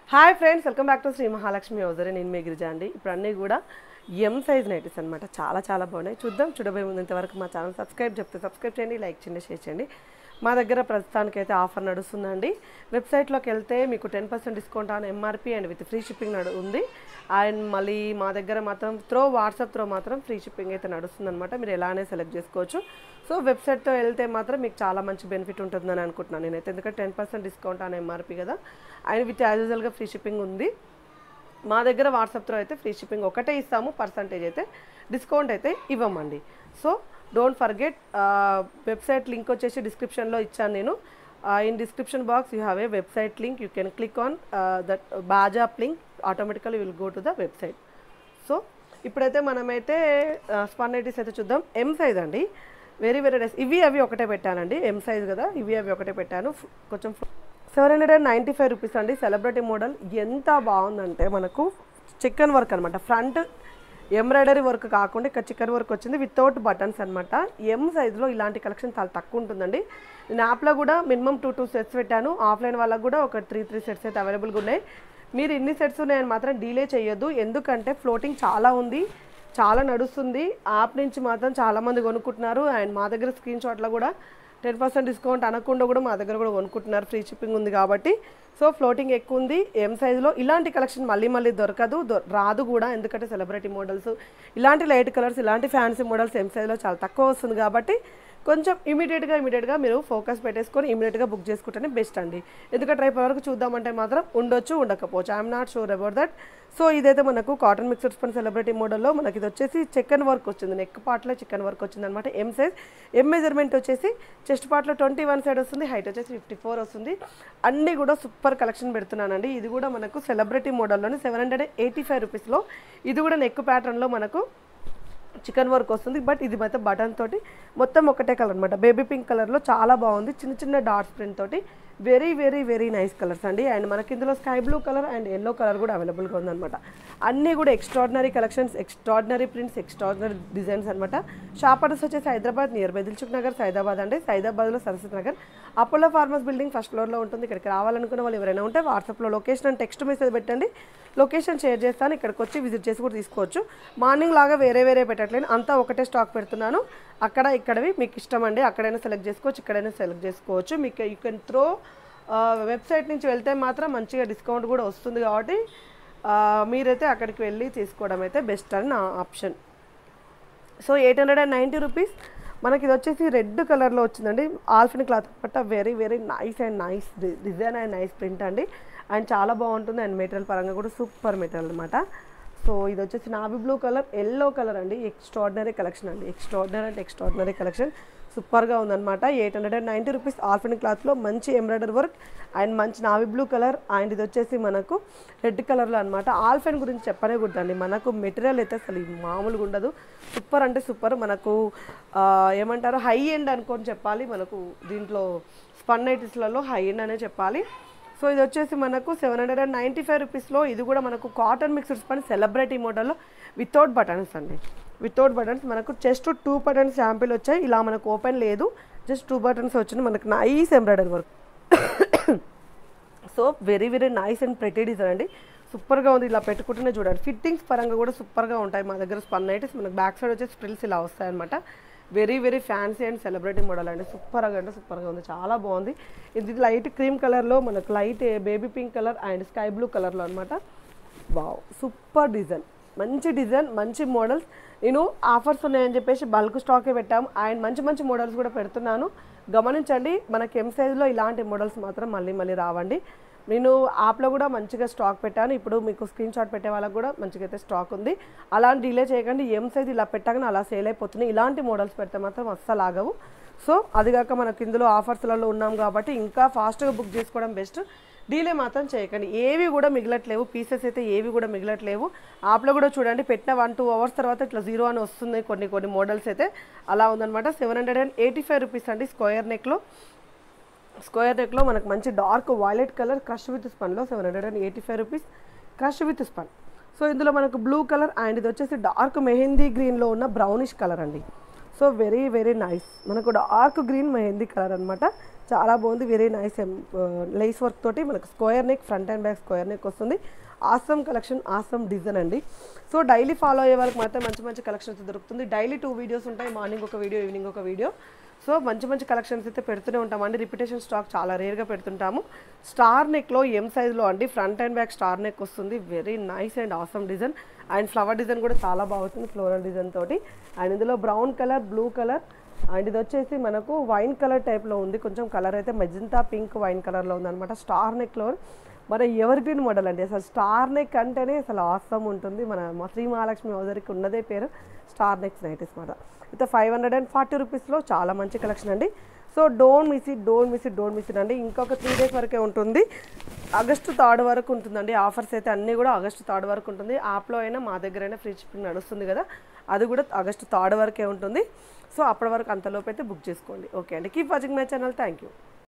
hi friends welcome back to Shri Mahalakshmi hosiery నేను మీ గిరిజా అండి ఇప్పుడు అన్నీ కూడా ఎం సైజ్ నైటీస్ అనమాట చాలా చాలా బాగున్నాయి చూద్దాం చూడబోయే ముందు ఇంతవరకు మా ఛానల్ సబ్స్క్రైబ్ చెప్తే సబ్స్క్రైబ్ చేయండి లైక్ చేయండి షేర్ చేయండి మా దగ్గర ప్రస్తుతానికి అయితే ఆఫర్ నడుస్తుందండి వెబ్సైట్లోకి వెళ్తే మీకు ten percent discount on MRP and with free shipping నడు ఉంది అండ్ మళ్ళీ మా దగ్గర మాత్రం త్రో వాట్సాప్ త్రో మాత్రం ఫ్రీ షిప్పింగ్ అయితే నడుస్తుందన్నమాట మీరు ఎలానే సెలెక్ట్ చేసుకోవచ్చు సో వెబ్సైట్తో వెళ్తే మాత్రం మీకు చాలా మంచి బెనిఫిట్ ఉంటుందని అనుకుంటున్నాను నేనైతే ఎందుకంటే ten percent discount on MRP కదా అండ్ విత్ యాజ్ యూజువల్గా ఫ్రీ షిప్పింగ్ ఉంది మా దగ్గర వాట్సాప్ త్రో అయితే ఫ్రీ షిప్పింగ్ ఒకటే ఇస్తాము పర్సంటేజ్ అయితే డిస్కౌంట్ అయితే ఇవ్వమండి so don't forget website link వచ్చేసి డిస్క్రిప్షన్లో ఇచ్చాను నేను in description box you have a website link you can click on that బాజాప్ link automatically will go to the website so ఇప్పుడైతే మనమైతే స్పన్ నైటీస్ అయితే చూద్దాం ఎం సైజ్ అండి వెరీ వెరీ నైస్ ఇవి అవి ఒకటే పెట్టానండి ఎం సైజ్ కదా ఇవి అవి ఒకటే పెట్టాను ఫ్- కొంచెం seven hundred and ninety five rupees అండి సెలబ్రిటీ మోడల్ ఎంత బాగుందంటే మనకు చికెన్ వర్క్ అనమాట ఫ్రంట్ ఎంబ్రాయిడరీ వర్క్ కాకుండా ఇక్కడ చికెన్ వర్క్ వచ్చింది వితౌట్ బటన్స్ అనమాట ఎం సైజులో ఇలాంటి కలెక్షన్ చాలా తక్కువ ఉంటుందండి నేను యాప్లో కూడా మినిమం టూ టూ సెట్స్ పెట్టాను ఆఫ్లైన్ వాళ్ళకు కూడా ఒక త్రీ త్రీ సెట్స్ అయితే అవైలబుల్గా ఉన్నాయి మీరు ఇన్ని సెట్స్ ఉన్నాయని మాత్రం డీలే చేయొద్దు ఎందుకంటే ఫ్లోటింగ్ చాలా ఉంది చాలా నడుస్తుంది యాప్ నుంచి మాత్రం చాలామంది కొనుక్కుంటున్నారు అండ్ మా దగ్గర స్క్రీన్ షాట్లో కూడా టెన్ పర్సెంట్ డిస్కౌంట్ అనకుండా కూడా మా దగ్గర కూడా కొనుక్కుంటున్నారు ఫ్రీ షిప్పింగ్ ఉంది కాబట్టి సో ఫ్లోటింగ్ ఎక్కువ ఉంది ఎం సైజులో ఇలాంటి కలెక్షన్ మళ్ళీ మళ్ళీ దొరకదు దొ- రాదు కూడా ఎందుకంటే సెలబ్రిటీ మోడల్స్ ఇలాంటి లైట్ కలర్స్ ఇలాంటి ఫ్యాన్సీ మోడల్స్ ఎం సైజులో చాలా తక్కువ వస్తుంది కాబట్టి కొంచెం ఇమీడియట్గా ఇమీడియట్గా మీరు ఫోకస్ పెట్టేసుకొని ఇమీడియట్గా బుక్ చేసుకుంటేనే బెస్ట్ అండి ఎందుకంటే రేపు వరకు చూద్దామంటే మాత్రం ఉండొచ్చు ఉండకపోవచ్చు I'm not sure about that so ఇదైతే మనకు కాటన్ మిక్సర్ స్పన్ సెలబ్రిటీ మోడల్లో మనకి ఇది వచ్చేసి చికెన్ వర్క్ వచ్చింది నెక్ పార్ట్లో చికెన్ వర్క్ వచ్చింది అనమాట ఎం సైజ్ ఎం మెజర్మెంట్ వచ్చేసి చెస్ట్ పార్ట్లో ట్వంటీ వన్ సైడ్ వస్తుంది హైట్ వచ్చేసి ఫిఫ్టీ ఫోర్ వస్తుంది అన్నీ కూడా సూపర్ కలెక్షన్ పెడుతున్నానండి ఇది కూడా మనకు సెలబ్రిటీ మోడల్లోని సెవెన్ హండ్రెడ్ ఎయిటీ ఫైవ్ రూపీస్లో ఇది కూడా నెక్ ప్యాటర్న్లో మనకు చికెన్ వర్క్ వస్తుంది బట్ ఇది అయితే బటన్ తోటి మొత్తం ఒకటే కలర్ అనమాట బేబీ పింక్ కలర్లో చాలా బాగుంది చిన్న చిన్న డాట్స్ ప్రింట్ తోటి very very very nice colours అండి అండ్ మనకి ఇందులో sky blue colour and yellow colour కూడా అవైలబుల్గా ఉందన్నమాట అన్నీ కూడా extraordinary collections extraordinary prints extraordinary designs అనమాట షాప్ అడ్రస్ వచ్చేసి హైదరాబాద్ నియర్ బై దిల్చుక్ నగర్ సైదాబాద్ అండి సైదాబాద్లో Saraswati Nagar Apollo farmers building first ఫ్లోర్లో ఉంటుంది ఇక్కడికి రావాలనుకున్న వాళ్ళు ఎవరైనా ఉంటే వాట్సాప్లో లొకేషన్ అండ్ టెక్స్ట్ మెసేజ్ పెట్టండి లొకేషన్ షేర్ చేస్తాను ఇక్కడికి వచ్చి విజిట్ చేసి కూడా తీసుకోవచ్చు మార్నింగ్ లాగా వేరే వేరే పెట్టట్లేను అంతా ఒకటే స్టాక్ పెడుతున్నాను అక్కడ ఇక్కడవి మీకు ఇష్టం అండి అక్కడైనా సెలెక్ట్ చేసుకోవచ్చు ఇక్కడైనా సెలెక్ట్ చేసుకోవచ్చు మీకు యూ కెన్ త్రో వెబ్సైట్ నుంచి వెళ్తే మాత్రం మంచిగా డిస్కౌంట్ కూడా వస్తుంది కాబట్టి ఆ, మీరైతే అక్కడికి వెళ్ళి తీసుకోవడం అయితే బెస్ట్ అని నా option so eight hundred and ninety rupees మనకి ఇది వచ్చేసి రెడ్ కలర్లో వచ్చిందండి ఆల్ఫిన్ క్లాత్ అనమాట very very nice and nice design and nice print అండి అండ్ చాలా బాగుంటుంది అండ్ మెటీరియల్ పరంగా కూడా సూపర్ మెటీరియల్ అనమాట సో ఇది వచ్చేసి navy blue colour yellow colour అండి ఎక్స్ట్రాడినరీ కలెక్షన్ అండి ఎక్స్ట్రాడినరీ అంటే ఎక్స్ట్రాడినరీ కలెక్షన్ సూపర్గా ఉందన్నమాట eight hundred and ninety rupees ఆల్ఫిన్ క్లాత్లో మంచి ఎంబ్రాయిడరీ వర్క్ అండ్ మంచి నావీ బ్లూ కలర్ అండ్ ఇది వచ్చేసి మనకు రెడ్ కలర్లో అనమాట ఆల్ఫెన్ గురించి చెప్పనే కూడదండి మనకు మెటీరియల్ అయితే అసలు మామూలుగా ఉండదు సూపర్ అంటే సూపర్ మనకు ఆ, ఏమంటారు హై ఎండ్ అనుకొని చెప్పాలి మనకు దీంట్లో స్పన్ నైటీస్లలో హై ఎండ్ అనే చెప్పాలి సో ఇది వచ్చేసి మనకు seven hundred and ninety five రూపీస్లో ఇది కూడా మనకు కాటన్ మిక్స్డ్ స్పన్ సెలబ్రిటీ మోడల్లో వితౌట్ బటన్స్ అండి వితౌట్ బటన్స్ మనకు జస్ట్ టూ బటన్స్ శాంపిల్ వచ్చాయి ఇలా మనకు ఓపెన్ లేదు జస్ట్ టూ బటన్స్ వచ్చినాయి మనకు nice embroidery work so very very nice and pretty design అండి సూపర్గా ఉంది ఇలా పెట్టుకుంటూనే చూడండి ఫిట్టింగ్స్ పరంగా కూడా సూపర్గా ఉంటాయి మా దగ్గర స్పన్ నైటీస్ మనకు బ్యాక్ సైడ్ వచ్చేసి స్ప్రిల్స్ ఇలా వస్తాయన్నమాట very very fancy and celebrity model అండి సూపర్గా అంటే సూపర్గా ఉంది చాలా బాగుంది ఇది లైట్ క్రీమ్ కలర్లో మనకు light baby pink colour and sky blue కలర్లో అనమాట వావ్ సూపర్ డిజైన్ మంచి డిజైన్ మంచి మోడల్స్ నేను ఆఫర్స్ ఉన్నాయని చెప్పేసి బల్క్ స్టాకే పెట్టాము అండ్ మంచి మంచి మోడల్స్ కూడా పెడుతున్నాను గమనించండి మనకి ఎం సైజులో ఇలాంటి మోడల్స్ మాత్రం మళ్ళీ మళ్ళీ రావండి నేను యాప్లో కూడా మంచిగా స్టాక్ పెట్టాను ఇప్పుడు మీకు స్క్రీన్ షాట్ పెట్టే వాళ్ళకి కూడా మంచిగా అయితే స్టాక్ ఉంది అలా డిలే చేయకండి ఎం సైజ్ ఇలా పెట్టగానే అలా సేల్ అయిపోతున్నాయి ఇలాంటి మోడల్స్ పెడితే మాత్రం అస్సలు ఆగవు సో అది కాక మనకి ఇందులో ఆఫర్స్లలో ఉన్నాం కాబట్టి ఇంకా ఫాస్ట్గా బుక్ చేసుకోవడం బెస్ట్ డీలే మాత్రం చేయకండి ఏవి కూడా మిగలట్లేవు పీసెస్ అయితే ఏవి కూడా మిగలట్లేవు యాప్లో కూడా చూడండి పెట్టిన వన్ టూ అవర్స్ తర్వాత ఇట్లా జీరో అని వస్తుంది కొన్ని కొన్ని మోడల్స్ అయితే అలా ఉందన్నమాట seven hundred and eighty five rupees అండి స్క్వేర్ నెక్లో స్క్వేర్ నెక్లో మనకు మంచి dark violet colour crush with స్పన్లో seven hundred and eighty five rupees crush with spun so ఇందులో మనకు బ్లూ కలర్ అండ్ ఇది వచ్చేసి డార్క్ మెహందీ గ్రీన్లో ఉన్న బ్రౌనిష్ కలర్ అండి సో వెరీ వెరీ నైస్ మనకు డార్క్ గ్రీన్ మెహందీ కలర్ అనమాట చాలా బాగుంది వెరీ నైస్ లేస్ వర్క్ తోటి మనకు square neck front and back square neck వస్తుంది ఆసమ్ కలెక్షన్ ఆసమ్ డిజైన్ అండి సో డైలీ ఫాలో అయ్యే వాళ్ళకి మాత్రం మంచి మంచి కలెక్షన్స్ దొరుకుతుంది డైలీ టూ వీడియోస్ ఉంటాయి మార్నింగ్ ఒక వీడియో ఈవినింగ్ ఒక వీడియో సో మంచి మంచి కలెక్షన్స్ అయితే పెడుతూనే ఉంటాం అండి రిపిటేషన్ స్టాక్ చాలా రేర్గా పెడుతుంటాము స్టార్ నెక్లో ఎం సైజ్లో అండి front and back star neck వస్తుంది very nice and awesome design and flower design కూడా చాలా బాగుంటుంది ఫ్లోరల్ డిజైన్ తోటి అండ్ ఇందులో brown colour blue colour and ఇది వచ్చేసి మనకు వైన్ కలర్ టైప్లో ఉంది కొంచెం కలర్ అయితే మెజంతా పింక్ వైన్ కలర్లో ఉందన్నమాట స్టార్ నెక్లో మన ఎవర్ గ్రీన్ మోడల్ అండి అసలు స్టార్ నెక్ అంటేనే అసలు ఆసమ్ ఉంటుంది మన మా శ్రీ మహాలక్ష్మి హౌజర్కి ఉన్నదే పేరు స్టార్ నెక్స్ నైటీస్ మాట అయితే ఫైవ్ హండ్రెడ్ అండ్ ఫార్టీ రూపీస్లో చాలా మంచి కలెక్షన్ అండి so don't miss it don't miss it don't miss it అండి ఇంకొక త్రీ డేస్ వరకే ఉంటుంది ఆగస్టు థర్డ్ వరకు ఉంటుందండి ఆఫర్స్ అయితే అన్నీ కూడా ఆగస్టు థర్డ్ వరకు ఉంటుంది యాప్లో అయినా మా దగ్గర అయినా ఫ్రీ షిప్పింగ్ నడుస్తుంది కదా అది కూడా ఆగస్టు థర్డ్ వరకే ఉంటుంది సో అప్పటి వరకు అంతలోపు అయితే బుక్ చేసుకోండి ఓకే అండి keep watching my channel thank you